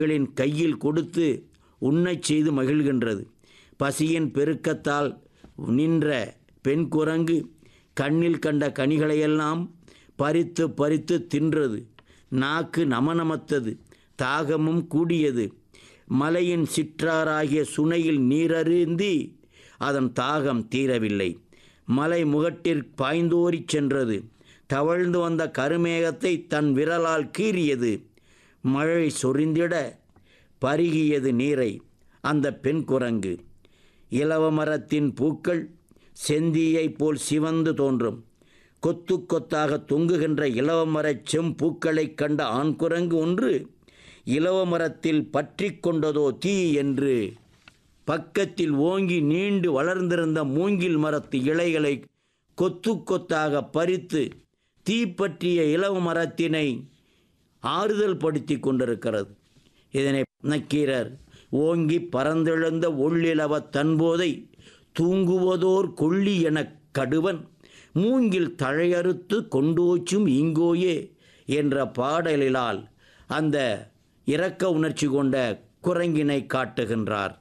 களின் கையில் கொடுத்து உண்ணச் செய்து மகிழ்கின்றது பசியின் பெருக்கத்தால் நின்ற பெண் குரங்கு கண்ணில் கண்ட கனிகளையெல்லாம் பறித்து பறித்து தின்றது நாக்கு நமநமத்தது தாகமும் கூடியது மலையின் சிற்றாராகிய சுனையில் நீரருந்தி அதன் தாகம் தீரவில்லை மலை முகட்டிற் பாய்ந்தோரிச் சென்றது தவழ்ந்து வந்த கருமேகத்தை தன் விரலால் கீறியது மழை சொரிந்திட பருகியது நீரை அந்த பெண் குரங்கு இலவமரத்தின் பூக்கள் செந்தியைப் போல் சிவந்து தோன்றும் கொத்து கொத்தாக தொங்குகின்ற இலவமரச் செம்பூக்களைக் கண்ட ஆண் குரங்கு ஒன்று இலவமரத்தில் பற்றி கொண்டதோ தீ என்று பக்கத்தில் ஓங்கி நீண்டு வளர்ந்திருந்த மூங்கில் மரத்து இலைகளை கொத்து கொத்தாக பறித்து தீப்பற்றிய இலவ மரத்தினை ஆறுதல் படுத்தி கொண்டிருக்கிறது இதனை நக்கீரர் ஓங்கி பறந்தெழுந்த ஒள்ளிலவ தன்போதை தூங்குவதோர் கொள்ளி எனக் கடுவன் மூங்கில் தழையறுத்து கொண்டோச்சும் இங்கோயே என்ற பாடலிலால் அந்த இரக்க உணர்ச்சி கொண்ட குரங்கினை காட்டுகின்றார்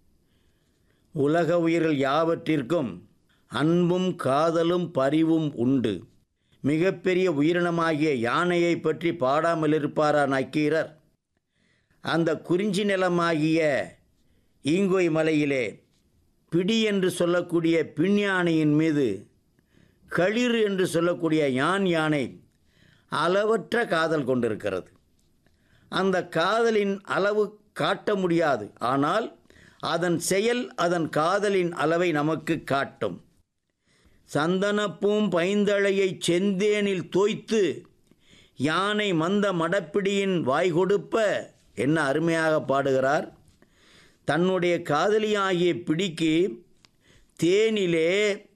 உலக உயிர்கள் யாவற்றிற்கும் அன்பும் காதலும் பரிவும் உண்டு மிகப்பெரிய உயிரினமாகிய யானையை பற்றி பாடாமல் இருப்பாரா நக்கீரர் அந்த குறிஞ்சி நிலமாகிய ஈங்கோய் மலையிலே பிடி என்று சொல்லக்கூடிய பின் யானையின் மீது களிர் என்று சொல்லக்கூடிய யான் யானை அளவற்ற காதல் கொண்டிருக்கிறது அந்த காதலின் அளவு காட்ட முடியாது ஆனால் அதன் செயல் அதன் காதலின் அளவை நமக்கு காட்டும் சந்தனப்பூம் பைந்தழையை செந்தேனில் தோய்த்து யானை மந்த மடப்பிடியின் வாய் கொடுப்ப என்ன அருமையாக பாடுகிறார் தன்னுடைய காதலியாகிய பிடிக்கு தேனிலே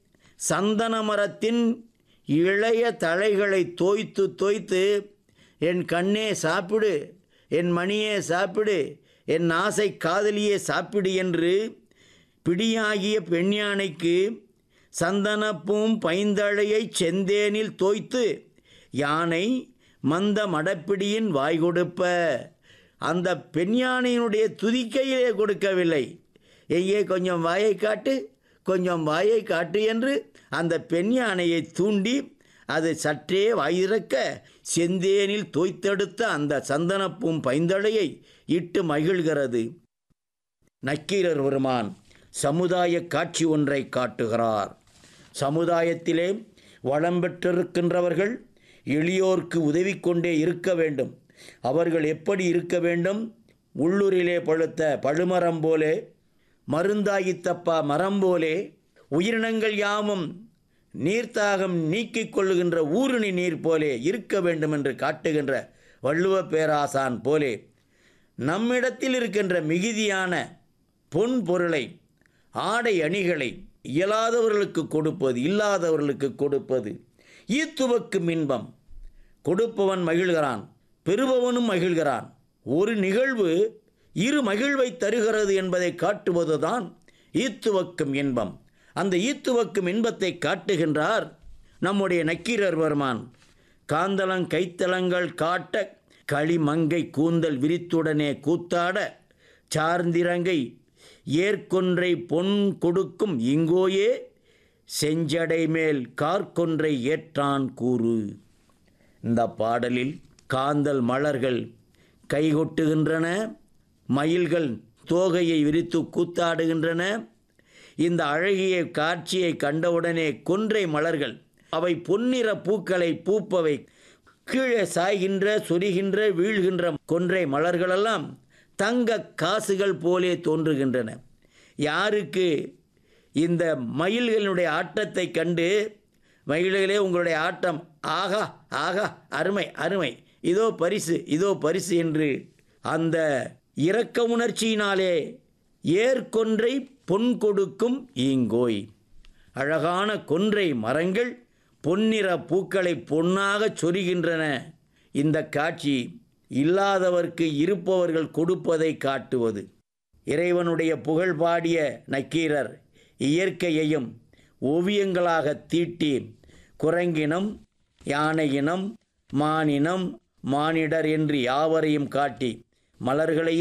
சந்தன மரத்தின் இளைய தழைகளை தோய்த்து தோய்த்து என் கண்ணே சாப்பிடு என் மணியே சாப்பிடு என் ஆசை காதலியே சாப்பிடு என்று பிடியாகிய பெண் யானைக்கு சந்தனப்பூம் பைந்தழையை செந்தேனில் தோய்த்து யானை மந்த மடப்பிடியின் வாய் கொடுப்ப அந்த பெண் யானையினுடைய துதிக்கையிலே கொடுக்கவில்லை எங்கே கொஞ்சம் வாயை காட்டு கொஞ்சம் வாயை காட்டு என்று அந்த பெண் யானையை தூண்டி அது சற்றே வாயிறக்க செந்தேனில் தோய்த்தெடுத்த அந்த சந்தனப்பும் பைந்தழையை இட்டு மகிழ்கிறது நக்கீரர் பெருமான் சமுதாய காட்சி ஒன்றை காட்டுகிறார் சமுதாயத்திலே வளம் பெற்றிருக்கின்றவர்கள் எளியோர்க்கு உதவி கொண்டே இருக்க வேண்டும் அவர்கள் எப்படி இருக்க வேண்டும் உள்ளூரிலே பழுத்த பழுமரம் போலே மருந்தாகித்தப்பா மரம் போலே உயிரினங்கள் யாவும் நீர்த்தாகம் நீக்கிக் கொள்ளுகின்ற ஊருணி நீர் போலே இருக்க வேண்டும் என்று காட்டுகின்ற வள்ளுவ பேராசான் போலே நம்மிடத்தில் இருக்கின்ற மிகுதியான பொன் பொருளை ஆடை அணிகளை இயலாதவர்களுக்கு கொடுப்பது இல்லாதவர்களுக்கு கொடுப்பது ஈத்துவக்கும் இன்பம் கொடுப்பவன் மகிழ்கிறான் பெறுபவனும் மகிழ்கிறான் ஒரு நிகழ்வு இரு மகிழ்வை தருகிறது என்பதை காட்டுவதுதான் ஈத்துவக்கும் இன்பம் அந்த ஈத்துவக்கும் இன்பத்தை காட்டுகின்றார் நம்முடைய நக்கீரர் வருமான் காந்தளங் கைத்தலங்கள் காட்ட களிமங்கை கூந்தல் விரித்துடனே கூத்தாட சார்ந்திரங்கை ஏற்கொன்றை பொன் கொடுக்கும் இங்கோயே செஞ்சடை மேல் கார்கொன்றை ஏற்றான் கூறு இந்த பாடலில் காந்தல் மலர்கள் கைகொட்டுகின்றன மயில்கள் தோகையை விரித்து கூத்தாடுகின்றன இந்த அழகிய காட்சியை கண்டவுடனே கொன்றை மலர்கள் அவை பொன்னிற பூக்களை பூப்பவை கீழே சாய்கின்ற சொரிகின்ற வீழ்கின்ற கொன்றை மலர்களெல்லாம் தங்க காசுகள் போலே தோன்றுகின்றன யாருக்கு இந்த மயில்களுடைய ஆட்டத்தை கண்டு மயில்களே உங்களுடைய ஆட்டம் ஆகா ஆகா அருமை அருமை இதோ பரிசு இதோ பரிசு என்று அந்த இரக்க உணர்ச்சியினாலே ஏற்கொன்றை பொன் கொடுக்கும் ஈங்கோய் அழகான கொன்றை மரங்கள் பொன்னிற பூக்களை பொன்னாகச் சொரிகின்றன இந்த காட்சி இல்லாதவர்க்கு இருப்பவர்கள் கொடுப்பதை காட்டுவது இறைவனுடைய புகழ் பாடிய நக்கீரர் இயற்கையையும் ஓவியங்களாக தீட்டி குரங்கினம் யானையினம் மானினம் மானிடர் என்று யாவரையும் காட்டி மலர்களையே